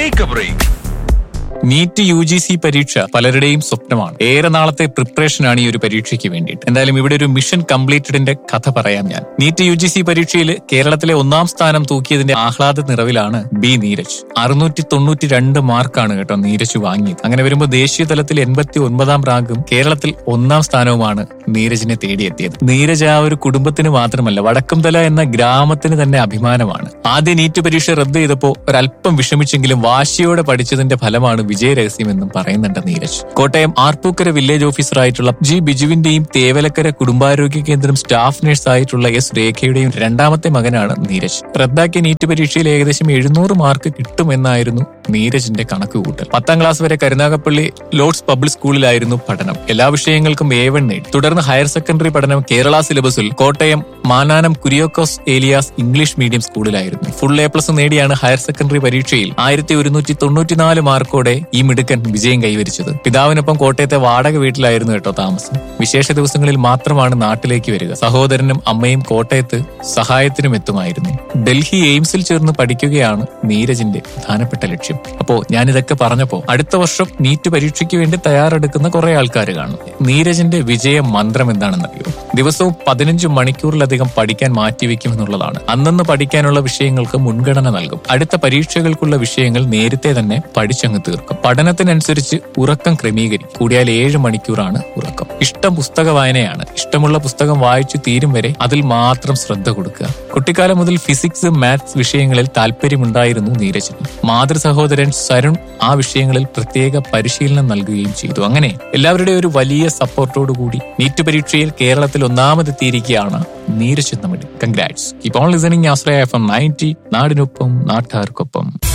take a break NEET U G C പരീക്ഷ പലരുടെയും സ്വപ്നമാണ് ഏറെ നാളത്തെ പ്രിപ്പറേഷനാണ് ഈ ഒരു പരീക്ഷയ്ക്ക് വേണ്ടിയിട്ട് എന്തായാലും ഇവിടെ ഒരു മിഷൻ കംപ്ലീറ്റഡിന്റെ കഥ പറയാം ഞാൻ നീറ്റ് യു ജി സി പരീക്ഷയിൽ കേരളത്തിലെ ഒന്നാം സ്ഥാനം തൂക്കിയതിന്റെ ആഹ്ലാദ നിറവിലാണ് ബി നീരജ് അറുന്നൂറ്റി തൊണ്ണൂറ്റി രണ്ട് മാർക്കാണ് കേട്ടോ നീരജ് വാങ്ങിയത് അങ്ങനെ വരുമ്പോൾ ദേശീയ തലത്തിൽ എൺപത്തി ഒൻപതാം റാങ്കും കേരളത്തിൽ ഒന്നാം സ്ഥാനവുമാണ് നീരജിനെ തേടിയെത്തിയത് നീരജ് ആ ഒരു കുടുംബത്തിന് മാത്രമല്ല വടക്കുംതല എന്ന ഗ്രാമത്തിന് തന്നെ അഭിമാനമാണ് ആദ്യ നീറ്റ് പരീക്ഷ റദ്ദ് ചെയ്തപ്പോൾ ഒരല്പം വിഷമിച്ചെങ്കിലും വാശിയോടെ പഠിച്ചതിന്റെ ഫലമാണ് വിജയരഹസ്യമെന്നും പറയുന്നുണ്ട് നീരജ് കോട്ടയം ആർപ്പൂക്കര വില്ലേജ് ഓഫീസറായിട്ടുള്ള ജി ബിജുവിന്റെയും തേവലക്കര കുടുംബാരോഗ്യ കേന്ദ്രം സ്റ്റാഫ് നഴ്സ് ആയിട്ടുള്ള എസ് രേഖയുടെയും രണ്ടാമത്തെ മകനാണ് നീരജ് റദ്ദാക്കിയ നീറ്റ് പരീക്ഷയിൽ ഏകദേശം എഴുന്നൂറ് മാർക്ക് കിട്ടുമെന്നായിരുന്നു നീരജിന്റെ കണക്കുകൂട്ടൽ പത്താം ക്ലാസ് വരെ കരുനാഗപ്പള്ളി ലോർഡ്സ് പബ്ലിക് സ്കൂളിലായിരുന്നു പഠനം എല്ലാ വിഷയങ്ങൾക്കും എ വൺ നേടി തുടർന്ന് ഹയർ സെക്കൻഡറി പഠനം കേരള സിലബസിൽ കോട്ടയം മാനാനം കുരിയോക്കോസ് ഏലിയാസ് ഇംഗ്ലീഷ് മീഡിയം സ്കൂളിലായിരുന്നു ഫുൾ എ പ്ലസ് നേടിയാണ് ഹയർ സെക്കൻഡറി പരീക്ഷയിൽ ആയിരത്തി ഒരുന്നൂറ്റി തൊണ്ണൂറ്റിനാല് മാർക്കോടെ ഈ മിടുക്കൻ വിജയം കൈവരിച്ചത് പിതാവിനൊപ്പം കോട്ടയത്തെ വാടക വീട്ടിലായിരുന്നു കേട്ടോ താമസം വിശേഷ ദിവസങ്ങളിൽ മാത്രമാണ് നാട്ടിലേക്ക് വരിക സഹോദരനും അമ്മയും കോട്ടയത്ത് സഹായത്തിനും എത്തുമായിരുന്നു ഡൽഹി എയിംസിൽ ചേർന്ന് പഠിക്കുകയാണ് നീരജിന്റെ പ്രധാനപ്പെട്ട ലക്ഷ്യം അപ്പോ ഞാനിതൊക്കെ പറഞ്ഞപ്പോ അടുത്ത വർഷം നീറ്റ് പരീക്ഷയ്ക്ക് വേണ്ടി തയ്യാറെടുക്കുന്ന കുറെ ആൾക്കാർ കാണും നീരജിന്റെ വിജയ മന്ത്രം എന്താണെന്നറിയോ ദിവസവും പതിനഞ്ച് മണിക്കൂറിലധികം പഠിക്കാൻ മാറ്റിവെക്കും എന്നുള്ളതാണ് അന്നന്ന് പഠിക്കാനുള്ള വിഷയങ്ങൾക്ക് മുൻഗണന നൽകും അടുത്ത പരീക്ഷകൾക്കുള്ള വിഷയങ്ങൾ നേരത്തെ തന്നെ പഠിച്ചങ്ങ് തീർക്കും പഠനത്തിനനുസരിച്ച് ഉറക്കം ക്രമീകരിക്കും കൂടിയാൽ ഏഴ് മണിക്കൂറാണ് ഉറക്കം ഇഷ്ടം പുസ്തക വായനയാണ് ഇഷ്ടമുള്ള പുസ്തകം വായിച്ചു തീരും വരെ അതിൽ മാത്രം ശ്രദ്ധ കൊടുക്കുക കുട്ടിക്കാലം മുതൽ ഫിസിക്സ് മാത്സ് വിഷയങ്ങളിൽ താല്പര്യമുണ്ടായിരുന്നു നീരജിന് മാതൃ സഹോദരൻ സരുൺ ആ വിഷയങ്ങളിൽ പ്രത്യേക പരിശീലനം നൽകുകയും ചെയ്തു അങ്ങനെ എല്ലാവരുടെയും ഒരു വലിയ സപ്പോർട്ടോടുകൂടി നീറ്റ് പരീക്ഷയിൽ കേരളത്തിൽ ഒന്നാമതെത്തിയിരിക്കുകയാണ് നീരജ് നമ്മുടെ congrats keep on listening Ashraya F M ninety നാടിനൊപ്പം നാട്ടുകാർക്കൊപ്പം